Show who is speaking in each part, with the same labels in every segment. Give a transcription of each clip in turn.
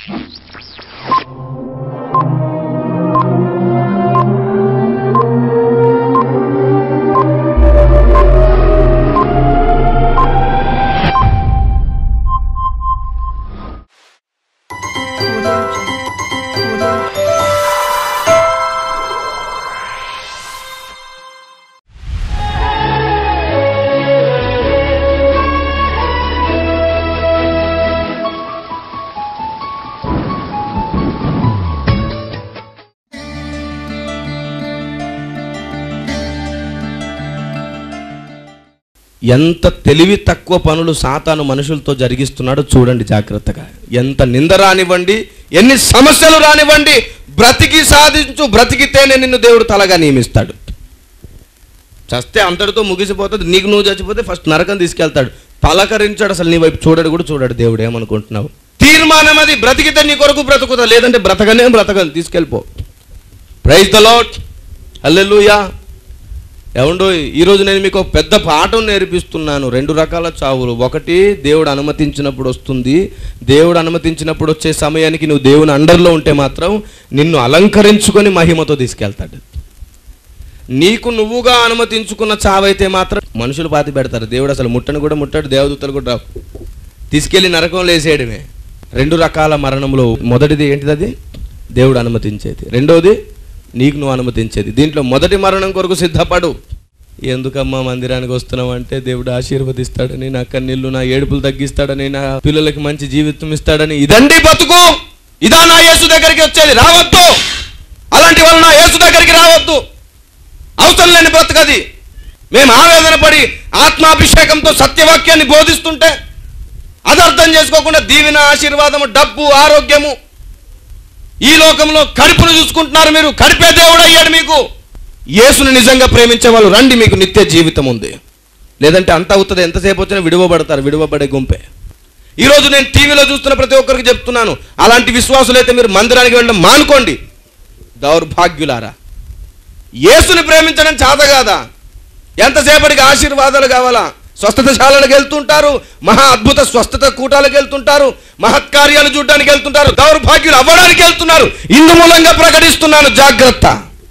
Speaker 1: ఎంత తెలివి తక్కువ పనులు సాతాను మనుషులతో జరిగిస్తున్నాడో చూడండి జాగ్రత్తగా ఎంత నింద రానివ్వండి ఎన్ని సమస్యలు రానివ్వండి బ్రతికి సాధించు బ్రతికితేనే నిన్ను దేవుడు తలగా నియమిస్తాడు చస్తే అంతటితో ముగిసిపోతుంది నీకు నువ్వు చచ్చిపోతే ఫస్ట్ నరకం తీసుకెళ్తాడు పలకరించాడు అసలు నీ వైపు చూడడు కూడా చూడడు దేవుడు ఏమనుకుంటున్నావు తీర్మానం అది బ్రతికితే నీ కొరకు బ్రతుకుతా లేదంటే బ్రతకనే బ్రతకని తీసుకెళ్ళిపో ప్రైజ్ ద లాట్ హల్లెలూయా ఏమండో ఈరోజు నేను మీకు ఒక పెద్ద పాఠం నేర్పిస్తున్నాను రెండు రకాల చావులు ఒకటి దేవుడు అనుమతించినప్పుడు వస్తుంది దేవుడు అనుమతించినప్పుడు వచ్చే సమయానికి నువ్వు దేవుని అండర్లో ఉంటే మాత్రం నిన్ను అలంకరించుకొని మహిమతో తీసుకెళ్తాడు నీకు నువ్వుగా అనుమతించుకున్న చావైతే మాత్రం మనుషులు పాతి పెడతారు దేవుడు అసలు ముట్టను కూడా ముట్టాడు దేవదూతలు కూడా రావు తీసుకెళ్లి నరకం లేసేయడమే రెండు రకాల మరణంలో మొదటిది ఏంటిది అది దేవుడు అనుమతించేది రెండోది నీకు నువ్వు అనుమతించేది దీంట్లో మొదటి మరణం కొరకు సిద్ధపడు ఎందుకమ్మా మందిరానికి వస్తున్నావంటే దేవుడు ఆశీర్వదిస్తాడని నా కన్నీళ్ళు నా ఏడుపులు తగ్గిస్తాడని నా పిల్లలకి మంచి జీవితం ఇస్తాడని ఇదండి బతుకు ఇదా నా యేసు దగ్గరికి వచ్చేది రావద్దు అలాంటి వాళ్ళు నా యేసు దగ్గరికి రావద్దు అవసరం లేని బ్రతకది మేము ఆవేదన పడి ఆత్మాభిషేకంతో సత్యవాక్యాన్ని బోధిస్తుంటే అది అర్థం చేసుకోకుండా దీవెన ఆశీర్వాదము డబ్బు ఆరోగ్యము ఈ లోకంలో కడుపును చూసుకుంటున్నారు మీరు కడిపే దేవుడు అయ్యాడు మీకు యేసుని నిజంగా ప్రేమించే వాళ్ళు రండి మీకు నిత్య జీవితం ఉంది లేదంటే అంత అవుతుంది ఎంతసేపు వచ్చినా విడువబడతారు విడువబడే గుంపే ఈరోజు నేను టీవీలో చూస్తున్న ప్రతి ఒక్కరికి చెప్తున్నాను అలాంటి విశ్వాసులైతే మీరు మందిరానికి వెళ్ళడం మానుకోండి దౌర్భాగ్యులారా యేసుని ప్రేమించడం చేత కాదా ఎంతసేపటికి ఆశీర్వాదాలు కావాలా స్వస్థతశాలకు వెళ్తుంటారు మహా అద్భుత స్వస్థత కూటాలకు వెళ్తుంటారు మహత్కార్యాలు చూడడానికి వెళ్తుంటారు దౌర్భాగ్యులు అవ్వడానికి వెళ్తున్నారు ఇందు మూలంగా ప్రకటిస్తున్నాను జాగ్రత్త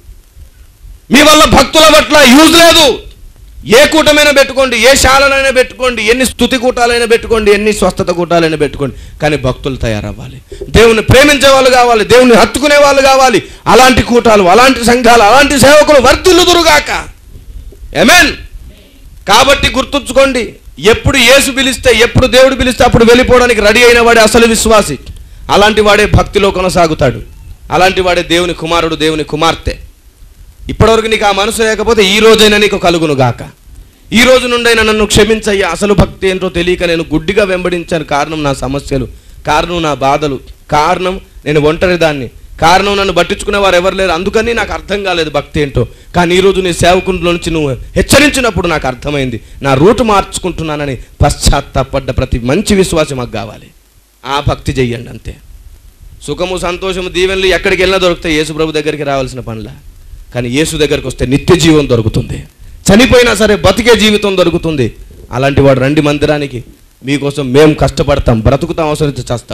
Speaker 1: మీ వల్ల భక్తుల పట్ల యూజ్ లేదు ఏ కూటమైనా పెట్టుకోండి ఏ శాలనైనా పెట్టుకోండి ఎన్ని స్థుతి కూటాలైనా పెట్టుకోండి ఎన్ని స్వస్థత కూటాలైనా పెట్టుకోండి కానీ భక్తులు తయారవ్వాలి దేవుని ప్రేమించే వాళ్ళు కావాలి దేవుని హత్తుకునే వాళ్ళు కావాలి అలాంటి కూటాలు అలాంటి సంఘాలు అలాంటి సేవకులు వర్ధిల్లుదురుగాక ఎమెన్ కాబట్టి గుర్తుంచుకోండి ఎప్పుడు యేసు పిలిస్తే ఎప్పుడు దేవుడు పిలిస్తే అప్పుడు వెళ్ళిపోవడానికి రెడీ అయిన వాడే అసలు విశ్వాసి అలాంటి వాడే భక్తిలో కొనసాగుతాడు అలాంటి వాడే దేవుని కుమారుడు దేవుని కుమార్తె ఇప్పటివరకు నీకు ఆ మనసు లేకపోతే ఈ రోజైనా నీకు కలుగును గాక ఈ రోజు నుండైనా నన్ను క్షమించయ్యా అసలు భక్తి ఏంటో తెలియక నేను గుడ్డిగా వెంబడించాను కారణం నా సమస్యలు కారణం నా బాధలు కారణం నేను ఒంటరి దాన్ని కారణం నన్ను పట్టించుకునే వారు ఎవరు లేరు అందుకని నాకు అర్థం కాలేదు భక్తి ఏంటో కానీ ఈరోజు నీ సేవకునిలో నుంచి నువ్వు హెచ్చరించినప్పుడు నాకు అర్థమైంది నా రూటు మార్చుకుంటున్నానని పశ్చాత్తాపడ్డ ప్రతి మంచి విశ్వాసం మాకు కావాలి ఆ భక్తి చెయ్యండి అంతే సుఖము సంతోషము దీవెనలు ఎక్కడికి వెళ్ళినా దొరుకుతాయి యేసు ప్రభు దగ్గరికి రావాల్సిన పనుల కానీ యేసు దగ్గరికి వస్తే నిత్య జీవం దొరుకుతుంది చనిపోయినా సరే బతికే జీవితం దొరుకుతుంది అలాంటి వాడు రండి మందిరానికి మీకోసం మేము కష్టపడతాం బ్రతుకుతాం అవసరం చేస్తాం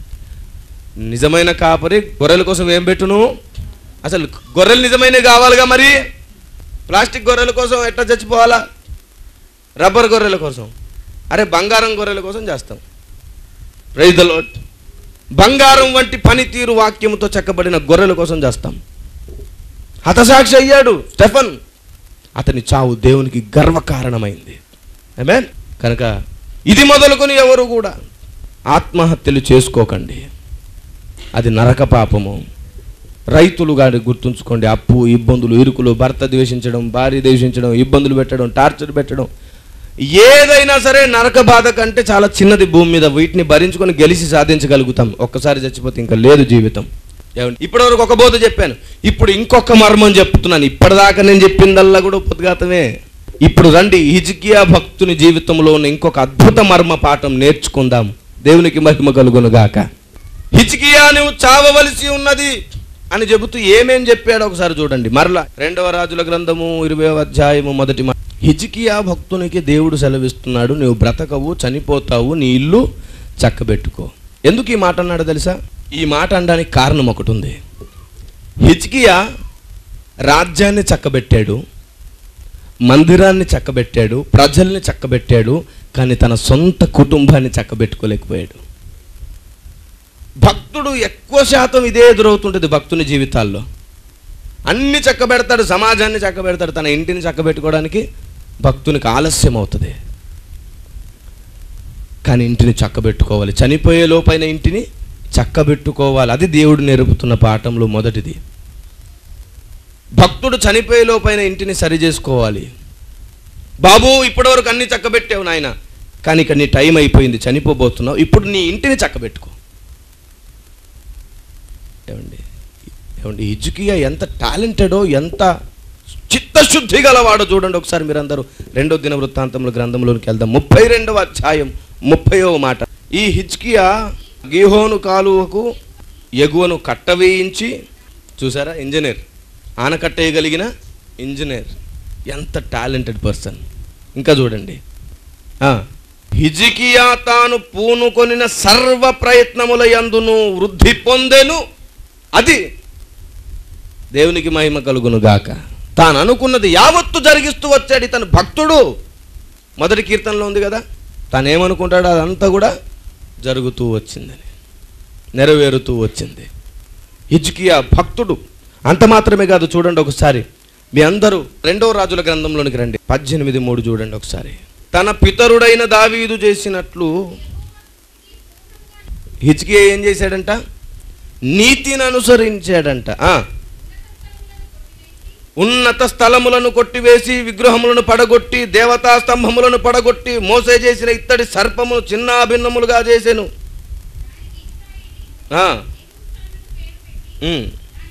Speaker 1: నిజమైన కాపరి గొర్రెల కోసం ఏం పెట్టును అసలు గొర్రెలు నిజమైనవి కావాలిగా మరి ప్లాస్టిక్ గొర్రెల కోసం ఎట్లా చచ్చిపోవాలా రబ్బర్ గొర్రెల కోసం అరే బంగారం గొర్రెల కోసం చేస్తాం ప్రైజ్ ద లార్డ్ బంగారం వంటి పనితీరు వాక్యముతో చెక్కబడిన గొర్రెల కోసం చేస్తాం హతసాక్షి అయ్యాడు స్టెఫన్ అతని చావు దేవునికి గర్వకారణమైంది ఆమేన్ కనుక ఇది మొదలుకొని ఎవరు కూడా ఆత్మహత్యలు చేసుకోకండి అది నరక పాపము రైతులు గాడి గుర్తుంచుకోండి అప్పు ఇబ్బందులు ఇరుకులు భర్త ద్వేషించడం భార్య ద్వేషించడం ఇబ్బందులు పెట్టడం టార్చర్ పెట్టడం ఏదైనా సరే నరక బాధ కంటే చాలా చిన్నది భూమి మీద వీటిని భరించుకొని గెలిచి సాధించగలుగుతాం ఒక్కసారి చచ్చిపోతే ఇంకా లేదు జీవితం ఏమండి ఇప్పటివరకు ఒక బోధ చెప్పాను ఇప్పుడు ఇంకొక మర్మం చెప్తున్నాను ఇప్పటిదాకా నేను చెప్పిందల్లా కూడా ఉపద్ఘాతమే ఇప్పుడు రండి హిజ్కియా భక్తుని జీవితంలో ఉన్న ఇంకొక అద్భుత మర్మ పాఠం నేర్చుకుందాం దేవునికి మహిమ కలుగును గాక హిజ్కియా నువ్వు చావవలసి ఉన్నది అని చెబుతూ ఏమేం చెప్పాడో ఒకసారి చూడండి మరలా రెండవ రాజుల గ్రంథము ఇరవై అధ్యాయము మొదటి మ- హిజ్కియా భక్తునికి దేవుడు సెలవిస్తున్నాడు నువ్వు బ్రతకవు చనిపోతావు నీ ఇల్లు చక్కబెట్టుకో ఎందుకు ఈ మాట అన్నాడు తెలుసా ఈ మాట అనడానికి కారణం ఒకటి ఉంది హిజ్కియా రాజ్యాన్ని చక్కబెట్టాడు మందిరాన్ని చక్కబెట్టాడు ప్రజల్ని చక్కబెట్టాడు కానీ తన సొంత కుటుంబాన్ని చక్కబెట్టుకోలేకపోయాడు భక్తుడు ఎక్కువ శాతం ఇదే ఎదురవుతుంటుంది భక్తుని జీవితాల్లో అన్ని చక్కబెడతాడు సమాజాన్ని చక్కబెడతాడు తన ఇంటిని చక్కబెట్టుకోవడానికి భక్తునికి ఆలస్యం అవుతుంది కానీ ఇంటిని చక్కబెట్టుకోవాలి చనిపోయే లోపైన ఇంటిని చక్కబెట్టుకోవాలి అది దేవుడు నేర్పుతున్న పాఠంలో మొదటిది భక్తుడు చనిపోయే లోపైన ఇంటిని సరి చేసుకోవాలి బాబు ఇప్పటివరకు అన్ని చక్కబెట్టావు నాయన కానీ ఇక నీ టైం అయిపోయింది చనిపోబోతున్నావు ఇప్పుడు నీ ఇంటిని చక్కబెట్టుకో ఏమండి ఏమండి ఇజుకియా ఎంత టాలెంటెడో ఎంత చిత్తశుద్ధి గలవాడో చూడండి ఒకసారి మీరందరూ రెండో దిన వృత్తాంతముల గ్రంథంలోనికి వెళ్దాం ముప్పై రెండవ అధ్యాయం ముప్పైవ మాట ఈ హిజ్కియా గీహోను కాలువకు ఎగువను కట్టవేయించి చూసారా ఇంజనీర్ ఆనకట్టేయగలిగిన ఇంజనీర్ ఎంత టాలెంటెడ్ పర్సన్ ఇంకా చూడండి ఆ, హిజికియా తాను పూనుకొనిన సర్వ ప్రయత్నముల యందును వృద్ధి పొందెను అది దేవునికి మహిమ కలుగును గాక తాను అనుకున్నది యావత్తు జరిగిస్తూ వచ్చాడు తన భక్తుడు మొదటి కీర్తనలో ఉంది కదా తాను ఏమనుకుంటాడో అదంతా కూడా జరుగుతూ వచ్చిందని నెరవేరుతూ వచ్చింది హిజ్కియా భక్తుడు అంత మాత్రమే కాదు చూడండి ఒకసారి మీ అందరూ రెండో రాజుల గ్రంథంలోనికి రండి పద్దెనిమిది మూడు చూడండి ఒకసారి తన పితరుడైన దావీదు చేసినట్లు హిజ్కియా ఏం చేశాడంట నీతిని అనుసరించాడంట ఆ. ఉన్నత స్థలములను కొట్టివేసి విగ్రహములను పడగొట్టి దేవతా స్తంభములను పడగొట్టి మోసే చేసిన ఇత్తడి సర్పమును చిన్న భిన్నములుగా చేసెను ఆ. ఉమ్.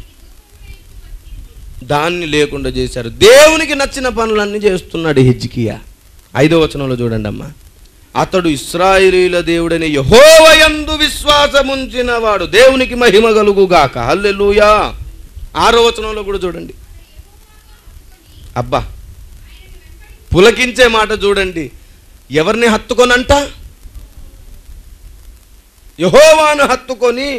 Speaker 1: దాన్ని లేకుండా చేశారు దేవునికి నచ్చిన పనులన్నీ చేస్తున్నాడు హిజ్కియా ఐదో వచనంలో చూడండి అమ్మా అతడు ఇస్రాయిలీల దేవుడని యహోవయందు విశ్వాసముంచిన వాడు దేవునికి మహిమ కలుగుగాక హల్లెలూయా ఆరో వచనంలో కూడా చూడండి అబ్బా పులకించే మాట చూడండి ఎవరిని హత్తుకొనంట యహోవాను హత్తుకొని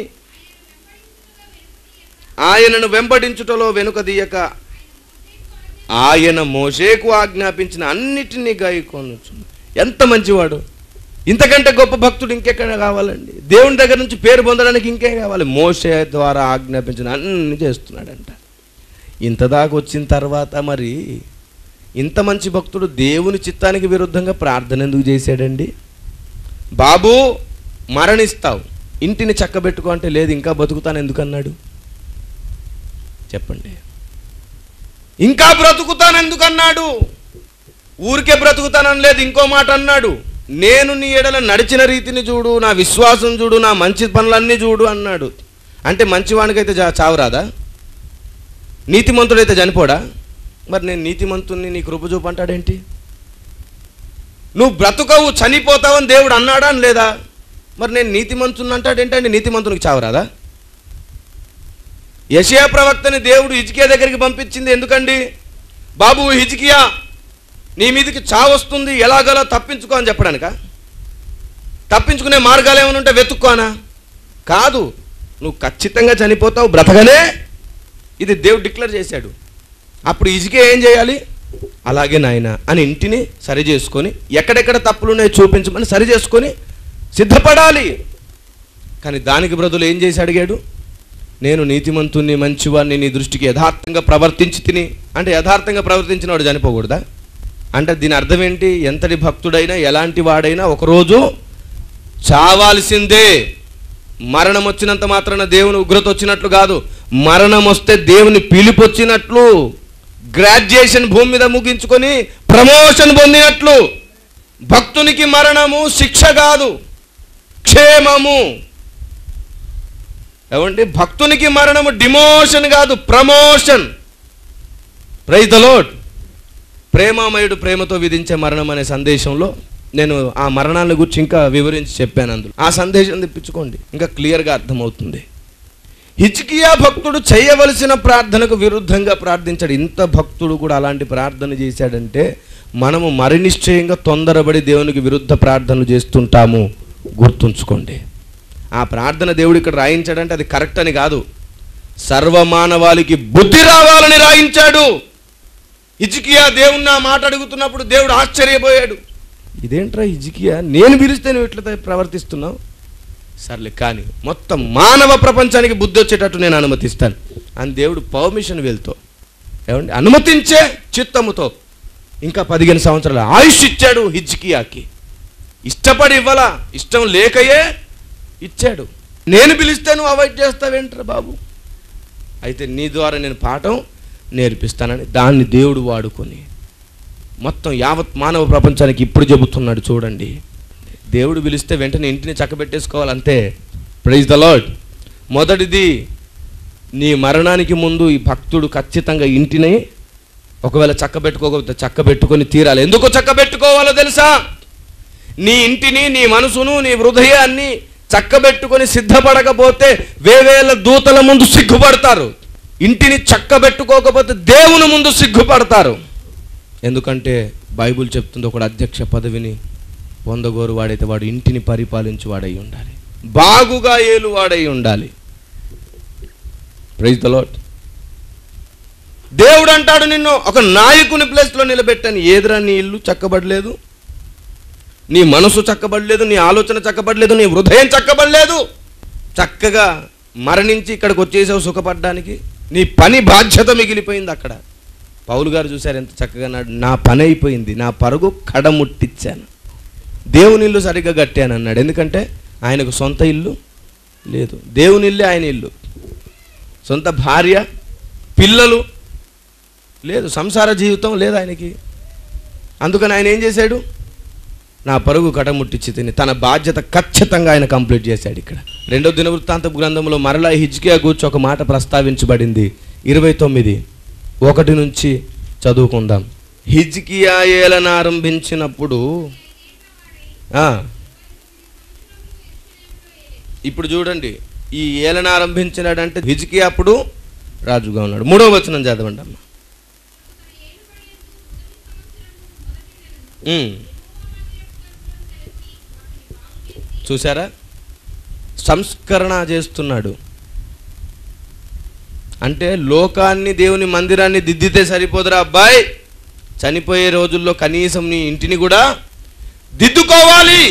Speaker 1: ఆయనను వెంబడించుటలో వెనుకదీయక ఆయన మోషేకు ఆజ్ఞాపించిన అన్నిటినీ గాయకొనొచ్చు ఎంత మంచివాడు ఇంతకంటే గొప్ప భక్తుడు ఇంకెక్కడ కావాలండి దేవుని దగ్గర నుంచి పేరు పొందడానికి ఇంకే కావాలి మోషే ద్వారా ఆజ్ఞాపించిన అన్ని చేస్తున్నాడంట ఇంత దాకా వచ్చిన తర్వాత మరి ఇంత మంచి భక్తుడు దేవుని చిత్తానికి విరుద్ధంగా ప్రార్థన ఎందుకు చేశాడండి బాబు మరణిస్తావు ఇంటిని చక్కబెట్టుకో అంటే లేదు ఇంకా బతుకుతాను ఎందుకన్నాడు చెప్పండి ఇంకా బ్రతుకుతాను ఎందుకన్నాడు ఊరికే బ్రతుకుతానని లేదు ఇంకో మాట అన్నాడు నేను నీ ఎడల నడిచిన రీతిని చూడు నా విశ్వాసం చూడు నా మంచి పనులన్నీ చూడు అన్నాడు అంటే మంచివానికైతే చా చావురాదా నీతిమంతుడైతే చనిపోడా మరి నేను నీతిమంతుణ్ణి నీ కృప చూపు అంటాడేంటి నువ్వు బ్రతుకవు చనిపోతావని దేవుడు అన్నాడా అని లేదా మరి నేను నీతిమంతుని అంటాడేంటండి నీతిమంతునికి చావురాదా యషయా ప్రవక్తని దేవుడు హిజ్కియా దగ్గరికి పంపించింది ఎందుకండి బాబు హిజ్కియా నీ మీదకి చావొస్తుంది ఎలాగలా తప్పించుకో అని చెప్పడానిక తప్పించుకునే మార్గాలు ఏమైనా ఉంటే వెతుక్కోనా కాదు నువ్వు ఖచ్చితంగా చనిపోతావు బ్రతకనే ఇది దేవుడు డిక్లేర్ చేశాడు అప్పుడు ఇజికే ఏం చేయాలి అలాగే నాయన అని ఇంటిని సరి చేసుకొని ఎక్కడెక్కడ తప్పులున్నాయో చూపించమని సరి చేసుకొని సిద్ధపడాలి కానీ దానికి బ్రదులు ఏం చేసి అడిగాడు నేను నీతిమంతుణ్ణి మంచివాడిని నీ దృష్టికి యథార్థంగా ప్రవర్తించి తిని అంటే యథార్థంగా ప్రవర్తించిన వాడు చనిపోకూడదా అంటే దీని అర్థం ఏంటి ఎంతటి భక్తుడైనా ఎలాంటి వాడైనా ఒకరోజు చావాల్సిందే మరణం వచ్చినంత మాత్రాన దేవుని ఉగ్రత వచ్చినట్లు కాదు మరణం వస్తే దేవుని పిలుపు వచ్చినట్లు గ్రాడ్యుయేషన్ భూమి మీద ముగించుకొని ప్రమోషన్ పొందినట్లు భక్తునికి మరణము శిక్ష కాదు క్షేమము ఏమండి భక్తునికి మరణము డిమోషన్ కాదు ప్రమోషన్ ప్రైజ్ ద లోడ్ ప్రేమామయుడు ప్రేమతో విధించే మరణం అనే సందేశంలో నేను ఆ మరణాల గురించి ఇంకా వివరించి చెప్పాను అందులో ఆ సందేశం తెప్పించుకోండి ఇంకా క్లియర్గా అర్థమవుతుంది హిజ్కియా భక్తుడు చేయవలసిన ప్రార్థనకు విరుద్ధంగా ప్రార్థించాడు ఇంత భక్తుడు కూడా అలాంటి ప్రార్థన చేశాడంటే మనము మరి నిశ్చయంగా తొందరపడి దేవునికి విరుద్ధ ప్రార్థనలు చేస్తుంటాము గుర్తుంచుకోండి ఆ ప్రార్థన దేవుడు ఇక్కడ రాయించాడంటే అది కరెక్ట్ అని కాదు సర్వమానవాళికి బుద్ధి రావాలని రాయించాడు హిజ్కియా దేవుణ్ణి ఆ మాట అడుగుతున్నప్పుడు దేవుడు ఆశ్చర్యపోయాడు ఇదేంట్రా హిజ్కియా నేను పిలిస్తే నువ్వు ఇట్లా ప్రవర్తిస్తున్నావు సర్లే కానీ మొత్తం మానవ ప్రపంచానికి బుద్ధి వచ్చేటట్టు నేను అనుమతిస్తాను అని దేవుడు పర్మిషన్ వెళ్తో ఏమండి అనుమతించే చిత్తముతో ఇంకా పదిహేను సంవత్సరాల ఆయుష్ ఇచ్చాడు హిజ్కియాకి ఇష్టపడి ఇవ్వాలా ఇష్టం లేకయే ఇచ్చాడు నేను పిలిస్తే నువ్వు అవాయిడ్ చేస్తావేంట్రా బాబు అయితే నీ ద్వారా నేను పాఠం నేర్పిస్తానని దాన్ని దేవుడు వాడుకొని మొత్తం యావత్ మానవ ప్రపంచానికి ఇప్పుడు చెబుతున్నాడు చూడండి దేవుడు పిలిస్తే వెంటనే ఇంటిని చక్కబెట్టేసుకోవాలంతే ప్రైజ్ ద లాడ్ మొదటిది నీ మరణానికి ముందు ఈ భక్తుడు ఖచ్చితంగా ఇంటిని ఒకవేళ చక్కబెట్టుకోకపోతే చక్కబెట్టుకొని తీరాలి ఎందుకు చక్కబెట్టుకోవాలో తెలుసా నీ ఇంటిని నీ మనసును నీ హృదయాన్ని చక్కబెట్టుకొని సిద్ధపడకపోతే వేవేల దూతల ముందు సిగ్గుపడతారు ఇంటిని చక్కబెట్టుకోకపోతే దేవుని ముందు సిగ్గుపడతారు ఎందుకంటే బైబిల్ చెప్తుంది ఒకడు అధ్యక్ష పదవిని పొందగోరు వాడైతే వాడు ఇంటిని పరిపాలించి వాడై ఉండాలి బాగుగా ఏలు వాడై ఉండాలి ప్రైజ్ ద లాట్ దేవుడు అంటాడు నిన్ను ఒక నాయకుని ప్లేస్లో నిలబెట్టాను ఏదిరా నీ ఇల్లు చక్కబడలేదు నీ మనసు చక్కబడలేదు నీ ఆలోచన చక్కబడలేదు నీ హృదయం చక్కబడలేదు చక్కగా మరణించి ఇక్కడికి వచ్చేసావు సుఖపడడానికి నీ పని బాధ్యత మిగిలిపోయింది అక్కడ పౌలు గారు చూశారు ఎంత చక్కగా అన్నాడు నా పని అయిపోయింది నా పరుగు కడముట్టించాను దేవుని ఇల్లు సరిగ్గా కట్టాను అన్నాడు ఎందుకంటే ఆయనకు సొంత ఇల్లు లేదు దేవుని ఇల్లే ఆయన ఇల్లు సొంత భార్య పిల్లలు లేదు సంసార జీవితం లేదు ఆయనకి అందుకని ఆయన ఏం చేశాడు నా పరుగు కటముట్టించి తిని తన బాధ్యత ఖచ్చితంగా ఆయన కంప్లీట్ చేశాడు ఇక్కడ రెండో దినవృత్తాంత గ్రంథంలో మరలా హిజ్కియా గూర్చి ఒక మాట ప్రస్తావించబడింది ఇరవై తొమ్మిది ఒకటి నుంచి చదువుకుందాం హిజ్కియా ఏలన ఆరంభించినప్పుడు ఆ, ఇప్పుడు చూడండి ఈ ఏలన ఆరంభించినాడంటే హిజ్కియా అప్పుడు రాజుగా ఉన్నాడు మూడో వచనం చదవండి అమ్మ ఉమ్. చూసారా సంస్కరణ చేస్తున్నాడు అంటే లోకాన్ని దేవుని మందిరాన్ని దిద్దితే సరిపోదురా అబ్బాయి చనిపోయే రోజుల్లో కనీసం నీ ఇంటిని కూడా దిద్దుకోవాలి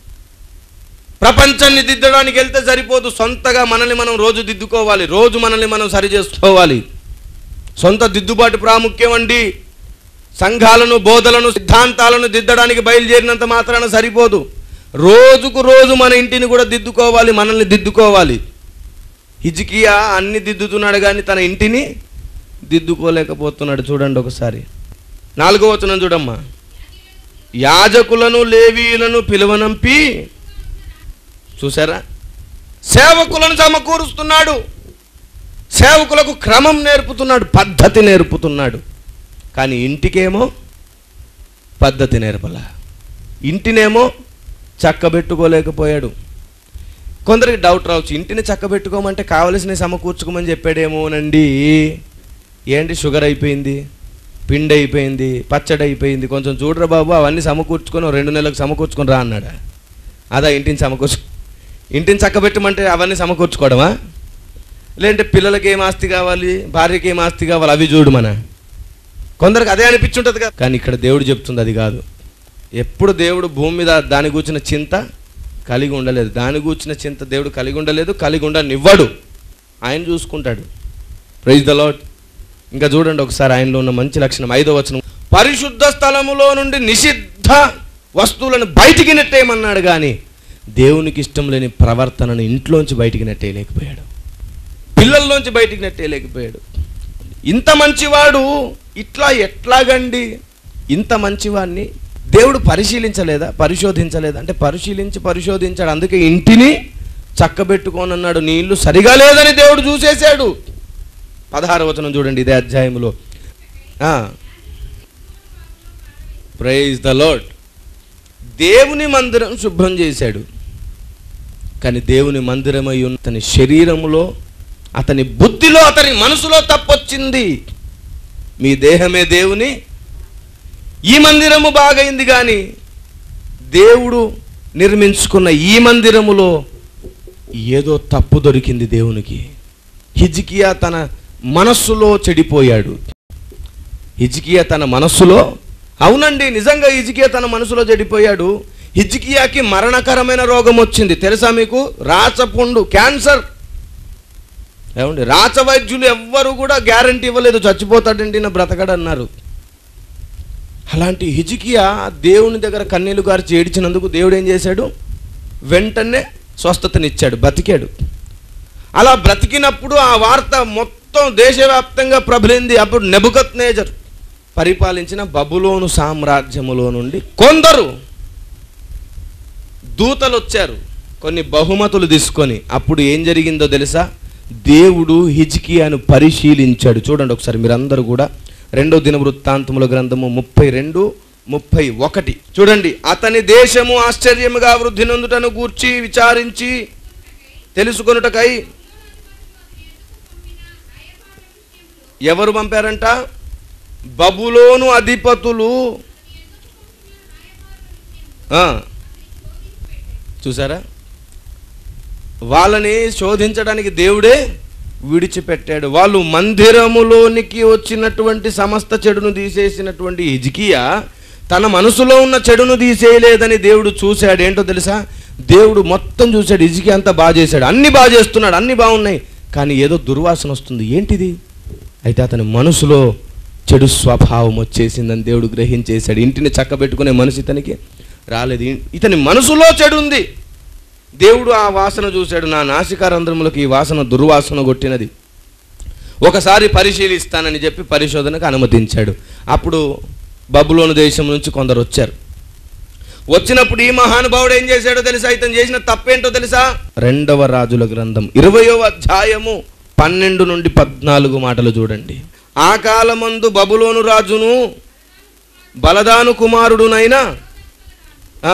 Speaker 1: ప్రపంచాన్ని దిద్దడానికి వెళ్తే సరిపోదు సొంతగా మనల్ని మనం రోజు దిద్దుకోవాలి రోజు మనల్ని మనం సరి చేసుకోవాలి సొంత దిద్దుబాటు ప్రాముఖ్యం అండి సంఘాలను బోధలను సిద్ధాంతాలను దిద్దడానికి బయలుదేరినంత మాత్రాన సరిపోదు రోజుకు రోజు మన ఇంటిని కూడా దిద్దుకోవాలి మనల్ని దిద్దుకోవాలి హిజ్కియా అన్ని దిద్దుతున్నాడు కానీ తన ఇంటిని దిద్దుకోలేకపోతున్నాడు చూడండి ఒకసారి నాలుగో వచనం చూడమ్మా యాజకులను లేవీయులను పిలువనంపి చూసారా సేవకులను సమకూరుస్తున్నాడు సేవకులకు క్రమం నేర్పుతున్నాడు పద్ధతి నేర్పుతున్నాడు కానీ ఇంటికేమో పద్ధతి నేర్పలా ఇంటినేమో చక్కబెట్టుకోలేకపోయాడు కొందరికి డౌట్ రావచ్చు ఇంటిని చక్కబెట్టుకోమంటే కావలసిన సమకూర్చుకోమని చెప్పాడేమోనండి ఏంటి షుగర్ అయిపోయింది పిండి అయిపోయింది పచ్చడి అయిపోయింది కొంచెం చూడరా బాబు అవన్నీ సమకూర్చుకొని ఓ రెండు నెలలకు సమకూర్చుకొని రా అన్నాడా అదా ఇంటిని సమకూర్చు ఇంటిని చక్కబెట్టమంటే అవన్నీ సమకూర్చుకోవడమా లేదంటే పిల్లలకి ఏం ఆస్తి కావాలి భార్యకి ఏం ఆస్తి కావాలి అవి చూడు మన కొందరికి అదే అనిపించుంటుంది కదా కానీ ఇక్కడ దేవుడు చెప్తుంది అది కాదు ఎప్పుడు దేవుడు భూమి మీద దాని కూర్చిన చింత కలిగి ఉండలేదు దాని కూర్చిన చింత దేవుడు కలిగి ఉండలేదు కలిగి ఉండనివ్వడు ఆయన చూసుకుంటాడు ప్రైజ్ ద లాడ్ ఇంకా చూడండి ఒకసారి ఆయనలో ఉన్న మంచి లక్షణం ఐదో వచనం పరిశుద్ధ స్థలములో నుండి నిషిద్ధ వస్తువులను బయటికి నెట్టేయమన్నాడు కానీ దేవునికి ఇష్టం లేని ప్రవర్తనను ఇంట్లోంచి బయటికి నెట్టేయలేకపోయాడు పిల్లల్లోంచి బయటికి నెట్టేయలేకపోయాడు ఇంత మంచివాడు ఇట్లా ఎట్లాగండి ఇంత మంచివాడిని దేవుడు పరిశీలించలేదా పరిశోధించలేదా అంటే పరిశీలించి పరిశోధించాడు అందుకే ఇంటిని చక్కబెట్టుకోనన్నాడు నీ ఇల్లు సరిగా లేదని దేవుడు చూసేశాడు పదహారు వచనం చూడండి ఇదే అధ్యాయంలో ప్రైజ్ ద లాడ్ దేవుని మందిరం శుభ్రం చేశాడు కానీ దేవుని మందిరమై ఉన్న అతని శరీరములో అతని బుద్ధిలో అతని మనసులో తప్పొచ్చింది మీ దేహమే దేవుని ఈ మందిరము బాగైంది కానీ దేవుడు నిర్మించుకున్న ఈ మందిరములో ఏదో తప్పు దొరికింది దేవునికి హిజ్కియా తన మనస్సులో చెడిపోయాడు హిజ్కియా తన మనస్సులో అవునండి నిజంగా హిజ్కియా తన మనసులో చెడిపోయాడు హిజ్కియాకి మరణకరమైన రోగం వచ్చింది తెలుసా మీకు రాచపుండు క్యాన్సర్ ఏమండి రాచ వైద్యులు ఎవ్వరు కూడా గ్యారంటీ ఇవ్వలేదు చచ్చిపోతాడండి నా బ్రతకడు అన్నారు అలాంటి హిజికియా దేవుని దగ్గర కన్నీళ్లు గారిచి ఏడ్చినందుకు దేవుడు ఏం చేశాడు వెంటనే స్వస్థతనిచ్చాడు బ్రతికాడు అలా బ్రతికినప్పుడు ఆ వార్త మొత్తం దేశవ్యాప్తంగా ప్రబలింది అప్పుడు నెబుకత్ నేజర్ పరిపాలించిన బబులోను సామ్రాజ్యములో నుండి కొందరు దూతలు వచ్చారు కొన్ని బహుమతులు తీసుకొని అప్పుడు ఏం జరిగిందో తెలుసా దేవుడు హిజ్కియాను పరిశీలించాడు చూడండి ఒకసారి మీరందరూ కూడా రెండో దిన వృత్తాంతముల గ్రంథము ముప్పై రెండు ముప్పై ఒకటి చూడండి అతని దేశము ఆశ్చర్యముగా వృద్ధి నొందుటను గూర్చి విచారించి తెలుసుకొనుటకై ఎవరు పంపారంట బబులోను అధిపతులు ఆ, చూసారా వాళ్ళని శోధించడానికి దేవుడే విడిచిపెట్టాడు వాళ్ళు మందిరములోనికి వచ్చినటువంటి సమస్త చెడును తీసేసినటువంటి హిజ్కియా తన మనసులో ఉన్న చెడును తీసేయలేదని దేవుడు చూశాడు ఏంటో తెలుసా దేవుడు మొత్తం చూశాడు హిజ్కియా అంతా బాగా చేశాడు అన్ని బాగా చేస్తున్నాడు అన్ని బాగున్నాయి కానీ ఏదో దుర్వాసన వస్తుంది ఏంటిది అయితే అతని మనసులో చెడు స్వభావం వచ్చేసిందని దేవుడు గ్రహించేశాడు ఇంటిని చక్కబెట్టుకునే మనసు ఇతనికి రాలేదు ఇతని మనసులో చెడు ఉంది దేవుడు ఆ వాసన చూశాడు నా నాసికారంధ్రములకు ఈ వాసన దుర్వాసన కొట్టినది ఒకసారి పరిశీలిస్తానని చెప్పి పరిశోధనకు అనుమతించాడు అప్పుడు బబులోను దేశం నుంచి కొందరు వచ్చారు వచ్చినప్పుడు ఈ మహానుభావుడు ఏం చేశాడో తెలుసా ఇతను చేసిన తప్పేంటో తెలుసా రెండవ రాజుల గ్రంథం ఇరవయో అధ్యాయము పన్నెండు నుండి పద్నాలుగు మాటలు చూడండి ఆ కాలమందు బబులోను రాజును బలదాను కుమారుడునైనా ఆ,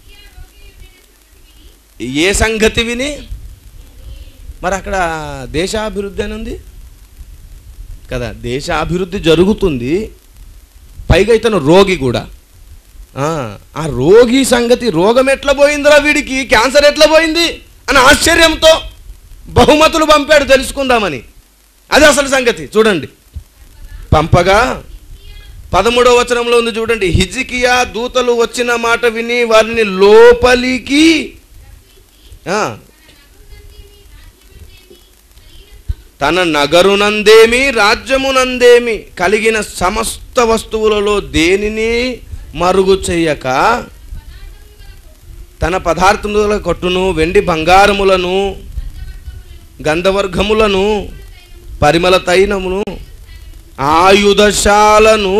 Speaker 1: ఏ సంగతి విని మరి అక్కడ దేశాభివృద్ధి అని ఉంది కదా దేశాభివృద్ధి జరుగుతుంది పైగా ఇతను రోగి కూడా ఆ, ఆ రోగి సంగతి రోగం ఎట్లా పోయిందిరా వీడికి క్యాన్సర్ ఎట్లా పోయింది అని ఆశ్చర్యంతో బహుమతులు పంపాడు తెలుసుకుందామని అది అసలు సంగతి చూడండి పంపగా పదమూడవ వచనంలో ఉంది చూడండి హిజికియా దూతలు వచ్చిన మాట విని వారిని లోపలికి ఆ, తన నగరునందేమి రాజ్యమునందేమి కలిగిన సమస్త వస్తువులలో దేనిని మరుగు చెయ్యక తన పదార్థముల కొట్టును వెండి బంగారములను గంధవర్గములను పరిమళ తైనమును ఆయుధశాలను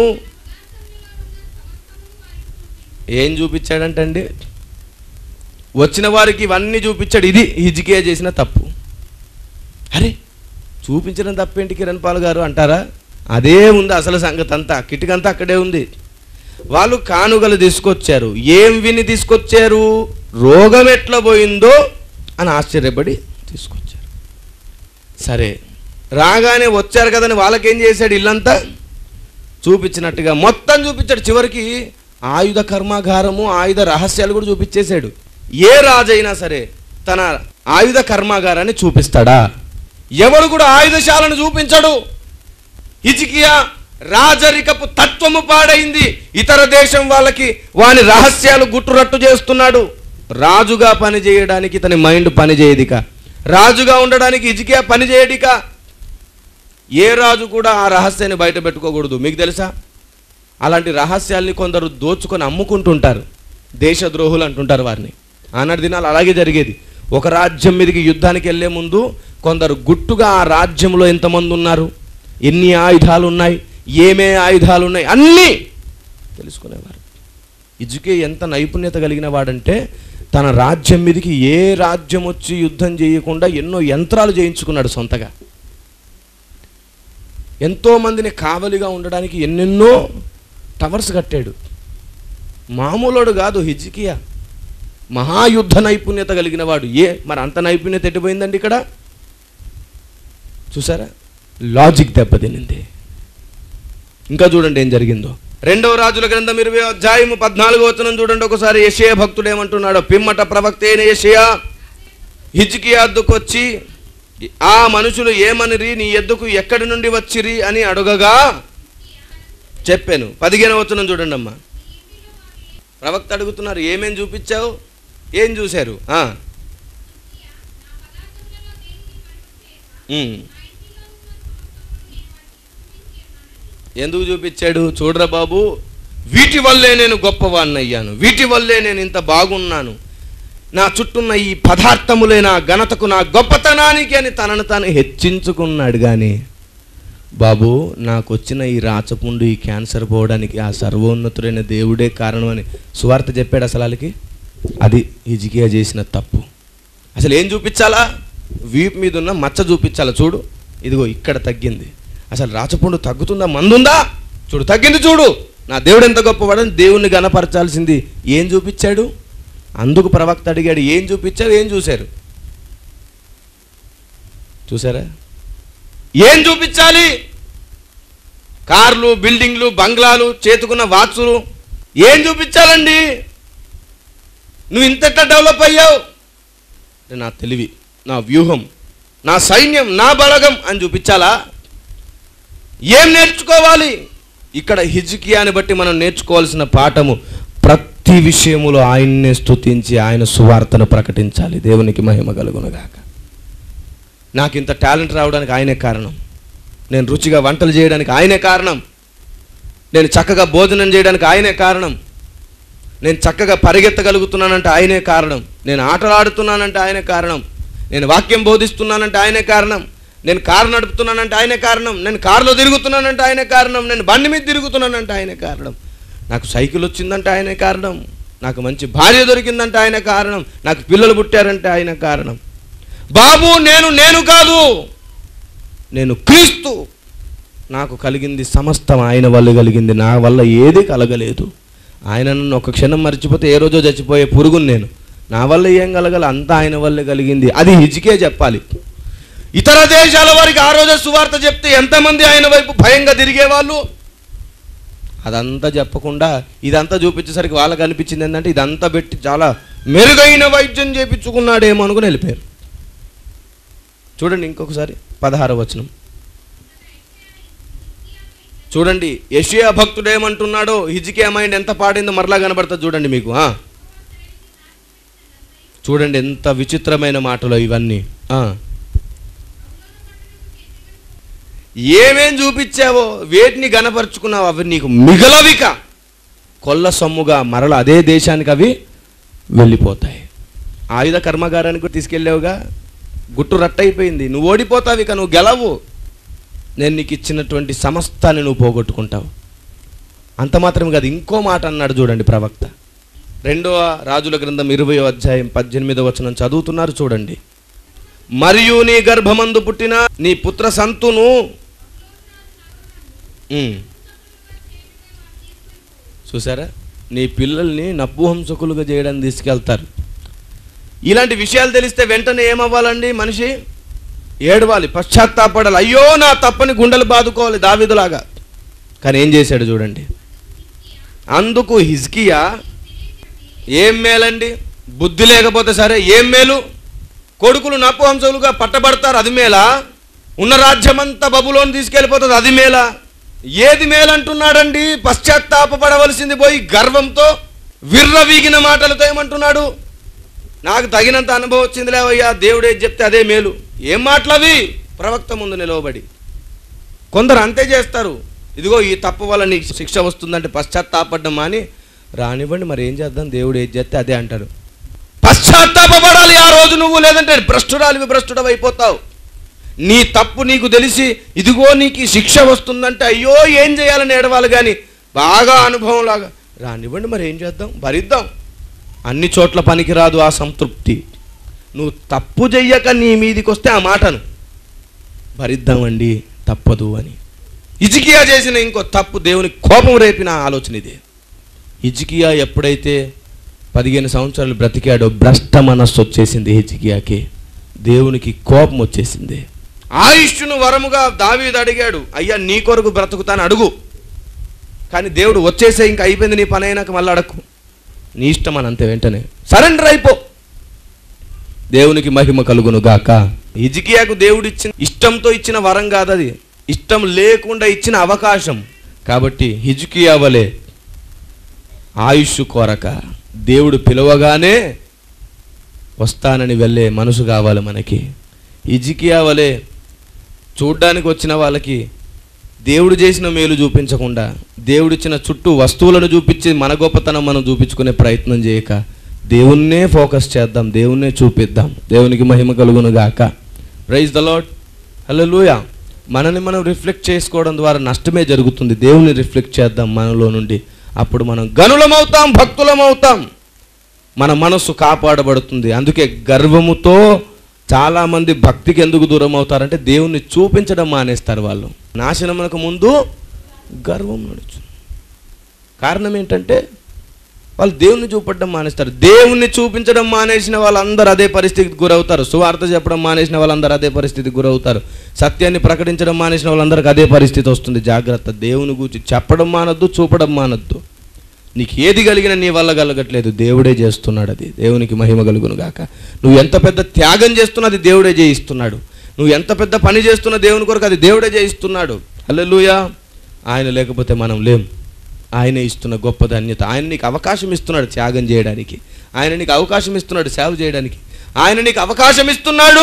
Speaker 1: ఏం చూపించాడంటండి వచ్చిన వారికి ఇవన్నీ చూపించాడు ఇది హిజికియా చేసిన తప్పు అరే చూపించడం తప్పేంటి కిరణ్ పాల్ గారు అంటారా అదే ఉంది అసలు సంగతి అంతా కిటికంతా అక్కడే ఉంది వాళ్ళు కానుగలు తీసుకొచ్చారు ఏం విని తీసుకొచ్చారు రోగం ఎట్లా పోయిందో అని ఆశ్చర్యపడి తీసుకొచ్చారు సరే రాగానే వచ్చారు కదని వాళ్ళకేం చేశాడు ఇల్లంతా చూపించినట్టుగా మొత్తం చూపించాడు చివరికి ఆయుధ కర్మాగారము ఆయుధ రహస్యాలు కూడా చూపించేశాడు ఏ రాజైనా సరే తన ఆయుధ కర్మాగారాన్ని చూపిస్తాడా ఎవడు కూడా ఆయుధశాలను చూపించడు హిజికియా రాజరికపు తత్వము పాడైంది ఇతర దేశం వాళ్ళకి వాని రహస్యాలు గుట్టురట్టు చేస్తున్నాడు రాజుగా పని చేయడానికి ఇతని మైండ్ పని చేయదిక రాజుగా ఉండడానికి హిజికియా పని చేయడిక ఏ రాజు కూడా ఆ రహస్యాన్ని బయట పెట్టుకోకూడదు మీకు తెలుసా అలాంటి రహస్యాల్ని కొందరు దోచుకొని అమ్ముకుంటుంటారు దేశద్రోహులు అంటుంటారు వారిని ఆనాటి దినాలు అలాగే జరిగేది ఒక రాజ్యం మీదకి యుద్ధానికి వెళ్ళే ముందు కొందరు గుట్టుగా ఆ రాజ్యంలో ఎంతమంది ఉన్నారు ఎన్ని ఆయుధాలు ఉన్నాయి ఏమే ఆయుధాలు ఉన్నాయి అన్నీ తెలుసుకునేవారు ఇజుకే ఎంత నైపుణ్యత కలిగిన వాడంటే తన రాజ్యం మీదకి ఏ రాజ్యం వచ్చి యుద్ధం చేయకుండా ఎన్నో యంత్రాలు చేయించుకున్నాడు సొంతగా ఎంతో మందిని కావలిగా ఉండడానికి ఎన్నెన్నో టవర్స్ కట్టాడు మామూలుడు కాదు హిజ్కియా మహాయుద్ధ నైపుణ్యత కలిగిన వాడు ఏ మరి అంత నైపుణ్యత ఎట్టిపోయిందండి ఇక్కడ చూసారా లాజిక్ దెబ్బతినింది ఇంకా చూడండి ఏం జరిగిందో రెండవ రాజుల గ్రంథం ఇరవై అధ్యాయము పద్నాలుగో వచనం చూడండి ఒకసారి యషయ భక్తుడు ఏమంటున్నాడో పిమ్మట ప్రవక్త అయిన యషయా హిజ్కియా వద్దకు వచ్చి ఆ మనుషులు ఏమనిరి నీ ఎద్దుకు ఎక్కడి నుండి వచ్చిరి అని అడగగా చెప్పాను పదిహేను వచనం చూడండి అమ్మా ప్రవక్త అడుగుతున్నారు ఏమేం చూపించావు ఏం చూశారు ఆ. ఉమ్. ఎందుకు చూపించాడు చూడరా బాబు వీటి వల్లే నేను గొప్పవాడిని అయ్యాను వీటి వల్లే నేను ఇంత బాగున్నాను నా చుట్టూన్న ఈ పదార్థములే నా ఘనతకు నా గొప్పతనానికి అని తనను తాను హెచ్చించుకున్నాడు కానీ బాబు నాకు వచ్చిన ఈ రాచపుండు ఈ క్యాన్సర్ పోవడానికి ఆ సర్వోన్నతుడైన దేవుడే కారణం అని సువార్త చెప్పాడు అసలు వాళ్ళకి అది హిజికియా చేసిన తప్పు అసలు ఏం చూపించాలా వీపు మీద ఉన్న మచ్చ చూపించాలా చూడు ఇదిగో ఇక్కడ తగ్గింది అసలు రాచపుండు తగ్గుతుందా మందుందా చూడు తగ్గింది చూడు నా దేవుడు ఎంత గొప్పవాడని దేవుణ్ణి గనపరచాల్సింది ఏం చూపించాడు అందుకు ప్రవక్త అడిగాడు ఏం చూపించారు ఏం చూశారు చూసారా ఏం చూపించాలి కార్లు బిల్డింగ్లు బంగ్లాలు చేతుకున్న వాచ్లు ఏం చూపించాలండి నువ్వు ఇంతట్లా డెవలప్ అయ్యావు అంటే నా తెలివి నా వ్యూహం నా సైన్యం నా బలగం అని చూపించాలా ఏం నేర్చుకోవాలి ఇక్కడ హిజ్కియాని బట్టి మనం నేర్చుకోవాల్సిన పాఠము ప్రతి విషయములో ఆయన్నే స్తుతించి ఆయన సువార్తను ప్రకటించాలి దేవునికి మహిమ కలుగునుగాక నాకు ఇంత టాలెంట్ రావడానికి ఆయనే కారణం నేను రుచిగా వంటలు చేయడానికి ఆయనే కారణం నేను చక్కగా భోజనం చేయడానికి ఆయనే కారణం నేను చక్కగా పరిగెత్తగలుగుతున్నానంటే ఆయనే కారణం నేను ఆటలు ఆడుతున్నానంటే ఆయనే కారణం నేను వాక్యం బోధిస్తున్నానంటే ఆయనే కారణం నేను కారు నడుపుతున్నానంటే ఆయనే కారణం నేను కారులో తిరుగుతున్నానంటే ఆయనే కారణం నేను బండి మీద తిరుగుతున్నానంటే ఆయనే కారణం నాకు సైకిల్ వచ్చిందంటే ఆయనే కారణం నాకు మంచి భార్య దొరికిందంటే ఆయన కారణం నాకు పిల్లలు పుట్టారంటే ఆయన కారణం బాబు నేను నేను కాదు నేను క్రీస్తు నాకు కలిగింది సమస్తం ఆయన వల్ల కలిగింది నా వల్ల ఏది కలగలేదు ఆయన నన్ను ఒక క్షణం మర్చిపోతే ఏ రోజో చచ్చిపోయే పురుగును నేను నా వల్ల ఏం కలగల అంతా ఆయన వల్లే కలిగింది అది హిజ్కే చెప్పాలి ఇతర దేశాల వారికి ఆ రోజే సువార్త చెప్తే ఎంతమంది ఆయన వైపు భయంగా తిరిగేవాళ్ళు అదంతా చెప్పకుండా ఇదంతా చూపించేసరికి వాళ్ళకి అనిపించింది ఏంటంటే ఇదంతా పెట్టి చాలా మెరుగైన వైద్యం చేపించుకున్నాడేమో అనుకుని వెళ్ళిపోయారు చూడండి ఇంకొకసారి పదహార వచనం చూడండి యషియా భక్తుడు ఏమంటున్నాడో హిజికియా మైండ్ ఎంత పాడిందో మరలా కనబడుతుంది చూడండి మీకు ఆ. చూడండి ఎంత విచిత్రమైన మాటలు ఇవన్నీ ఆ. ఏమేం చూపించావో వేటిని గనపరుచుకున్నావు అవి నీకు మిగలవిక కొల్ల సొమ్ముగా మరల అదే దేశానికి అవి వెళ్ళిపోతాయి ఆయుధ కర్మాగారానికి కూడా తీసుకెళ్ళావుగా గుట్టు రట్టయిపోయింది నువ్వు ఓడిపోతావు ఇక నువ్వు గెలవు నేను నీకు ఇచ్చినటువంటి సమస్తాన్ని నువ్వు పోగొట్టుకుంటావు అంత మాత్రం కాదు ఇంకో మాట అన్నాడు చూడండి ప్రవక్త రెండవ రాజుల గ్రంథం ఇరవయో అధ్యాయం పద్దెనిమిదవ వచనం చదువుతున్నారు చూడండి మరియు నీ గర్భమందు పుట్టిన నీ పుత్ర సంతును ఉమ్. చూసారా నీ పిల్లల్ని నపుహంసకులుగా చేయడానికి తీసుకెళ్తారు ఇలాంటి విషయాలు తెలిస్తే వెంటనే ఏమవ్వాలండి మనిషి ఏడవాలి పశ్చాత్తాపడాలి అయ్యో నా తప్పని గుండెలు బాదుకోవాలి దావిదులాగా కానీ ఏం చేశాడు చూడండి అందుకు హిజ్కియా ఏం మేలండి బుద్ధి లేకపోతే సరే ఏం మేలు కొడుకులు నపుహంసలుగా పట్టబడతారు అది మేలా ఉన్న రాజ్యమంతా బబులోని తీసుకెళ్ళిపోతుంది అది మేలా ఏది మేలంటున్నాడండి పశ్చాత్తాపపడవలసింది పోయి గర్వంతో విర్రవీగిన మాటలతో ఏమంటున్నాడు నాకు తగినంత అనుభవం వచ్చింది లేవయ్యా దేవుడు ఏది చెప్తే అదే మేలు ఏం మాటలవి ప్రవక్త ముందు నిలవబడి కొందరు అంతే చేస్తారు ఇదిగో ఈ తప్పు వల్ల నీకు శిక్ష వస్తుందంటే పశ్చాత్తాపడ్డం మాని రానివ్వండి మరి ఏం చేద్దాం దేవుడు ఏది చేస్తే అదే అంటారు పశ్చాత్తాపడాలి ఆ రోజు నువ్వు లేదంటే భ్రష్టురాలివి భ్రష్టుడవి అయిపోతావు నీ తప్పు నీకు తెలిసి ఇదిగో నీకు ఈ శిక్ష వస్తుందంటే అయ్యో ఏం చేయాలని ఏడవాలి కానీ బాగా అనుభవం లాగా రానివ్వండి మరి ఏం చేద్దాం భరిద్దాం అన్ని చోట్ల పనికిరాదు ఆ సంతృప్తి నువ్వు తప్పు చెయ్యక నీ మీదికి వస్తే ఆ మాటను భరిద్దామండి తప్పదు అని ఇజికియా చేసిన ఇంకో తప్పు దేవుని కోపం రేపిన ఆలోచన ఇదే హిజ్కియా ఎప్పుడైతే పదిహేను సంవత్సరాలు బ్రతికాడో భ్రష్ట మనస్సు వచ్చేసింది హిజ్కియాకి దేవునికి కోపం వచ్చేసింది ఆయుష్ను వరముగా దావీదు అడిగాడు అయ్యా నీ కొరకు బ్రతుకుతాను అడుగు కానీ దేవుడు వచ్చేసే ఇంకా అయిపోయింది నీ పని అయినాక మళ్ళీ అడక్కు నీ ఇష్టం అని అంతే వెంటనే సరెండర్ అయిపో దేవునికి మహిమ కలుగును గాక హిజికియాకు దేవుడు ఇచ్చిన ఇష్టంతో ఇచ్చిన వరం కాదు అది ఇష్టం లేకుండా ఇచ్చిన అవకాశం కాబట్టి హిజికియా వలె ఆయుష్ కోరక దేవుడు పిలవగానే వస్తానని వెళ్ళే మనసు కావాలి మనకి హిజికియా వలె చూడ్డానికి వచ్చిన వాళ్ళకి దేవుడు చేసిన మేలు చూపించకుండా దేవుడిచ్చిన చుట్టూ వస్తువులను చూపించి మన గొప్పతనం మనం చూపించుకునే ప్రయత్నం చేయక దేవుణ్ణే ఫోకస్ చేద్దాం దేవుణ్ణే చూపిద్దాం దేవునికి మహిమ కలుగును గాక ప్రైజ్ ద లాడ్ హలో మనని మనం రిఫ్లెక్ట్ చేసుకోవడం ద్వారా నష్టమే జరుగుతుంది దేవుని రిఫ్లెక్ట్ చేద్దాం మనలో నుండి అప్పుడు మనం గనులమవుతాం భక్తులమవుతాం మన మనస్సు కాపాడబడుతుంది అందుకే గర్వముతో చాలామంది భక్తికి ఎందుకు దూరం అవుతారంటే దేవుణ్ణి చూపించడం మానేస్తారు వాళ్ళు నాశనమునకు ముందు గర్వం నడుచు కారణం ఏంటంటే వాళ్ళు దేవుణ్ణి చూపడం మానేస్తారు దేవుణ్ణి చూపించడం మానేసిన వాళ్ళందరూ అదే పరిస్థితికి గురవుతారు సువార్త చెప్పడం మానేసిన వాళ్ళందరూ అదే పరిస్థితికి గురవుతారు సత్యాన్ని ప్రకటించడం మానేసిన వాళ్ళందరికీ అదే పరిస్థితి వస్తుంది జాగ్రత్త దేవుని గురించి చెప్పడం మానొద్దు చూపడం మానొద్దు నీకు ఏది కలిగినా నీ వల్ల కలగట్లేదు దేవుడే చేస్తున్నాడు అది దేవునికి మహిమ కలుగును గాక నువ్వు ఎంత పెద్ద త్యాగం చేస్తున్నా అది దేవుడే చేయిస్తున్నాడు నువ్వు ఎంత పెద్ద పని చేస్తున్న దేవుని కొరకు అది దేవుడే చేయిస్తున్నాడు హల్లెలూయా ఆయన లేకపోతే మనం లేం ఆయనే ఇస్తున్న గొప్ప ధన్యత ఆయన నీకు అవకాశం ఇస్తున్నాడు త్యాగం చేయడానికి ఆయన నీకు అవకాశం ఇస్తున్నాడు సేవ చేయడానికి ఆయన నీకు అవకాశం ఇస్తున్నాడు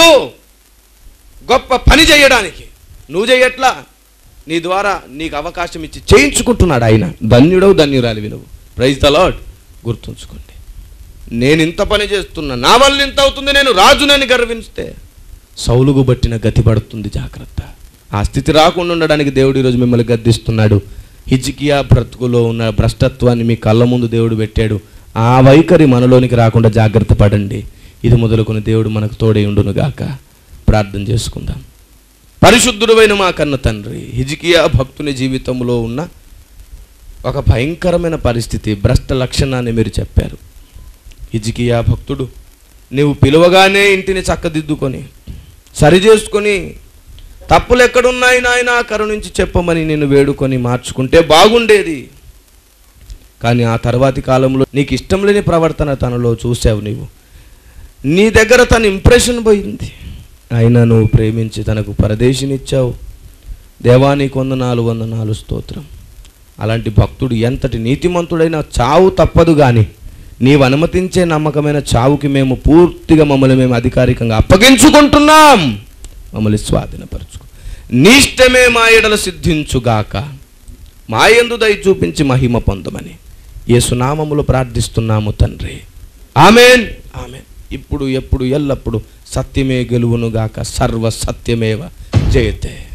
Speaker 1: గొప్ప పని చేయడానికి నువ్వు చేయట్లా నీ ద్వారా నీకు అవకాశం ఇచ్చి చేయించుకుంటున్నాడు ఆయన ధన్యుడవు ధన్యురాలి విలువ ప్రైజ్ ద లాడ్ గుర్తుంచుకోండి నేను ఇంత పని చేస్తున్నా నా వల్ల ఇంత అవుతుంది నేను రాజునని గర్విస్తే సౌలుగు బట్టిన గతి పడుతుంది జాగ్రత్త ఆ స్థితి రాకుండా ఉండడానికి దేవుడు ఈరోజు మిమ్మల్ని గద్దిస్తున్నాడు హిజికియా బ్రతుకులో ఉన్న భ్రష్టత్వాన్ని మీ కళ్ళ ముందు దేవుడు పెట్టాడు ఆ వైఖరి మనలోనికి రాకుండా జాగ్రత్త పడండి ఇది మొదలుకొని దేవుడు మనకు తోడై ఉండును గాక ప్రార్థన చేసుకుందాం పరిశుద్ధుడైన మా కన్న తండ్రి హిజికియా భక్తుని జీవితంలో ఉన్న ఒక భయంకరమైన పరిస్థితి భ్రష్ట లక్షణాన్ని మీరు చెప్పారు హిజికియా భక్తుడు నీవు పిలువగానే ఇంటిని చక్కదిద్దుకొని సరిచేసుకొని తప్పులు ఎక్కడున్నాయి నాయన కరుణించి చెప్పమని నేను వేడుకొని మార్చుకుంటే బాగుండేది కానీ ఆ తర్వాతి కాలంలో నీకు ఇష్టం లేని ప్రవర్తన తనలో చూసావు నీవు నీ దగ్గర తన ఇంప్రెషన్ పోయింది అయినా నువ్వు ప్రేమించి తనకు పరదేశినిచ్చావు దేవానికి వందనాలు వందనాలు స్తోత్రం అలాంటి భక్తుడు ఎంతటి నీతిమంతుడైనా చావు తప్పదు కానీ నీవు అనుమతించే నమ్మకమైన చావుకి మేము పూర్తిగా మమ్మల్ని మేము అధికారికంగా అప్పగించుకుంటున్నాం మమ్మల్ని స్వాధీనపరచుకో నీ ఇష్టమే మా ఎడల సిద్ధించుగాక మా యందు దయ చూపించి మహిమ పొందమని యేసునామములో ప్రార్థిస్తున్నాము తండ్రి ఆమెన్ ఆమెన్ ఇప్పుడు ఎప్పుడు ఎల్లప్పుడు సత్యమే గెలువునుగాక సర్వ సత్యమేవ జయతే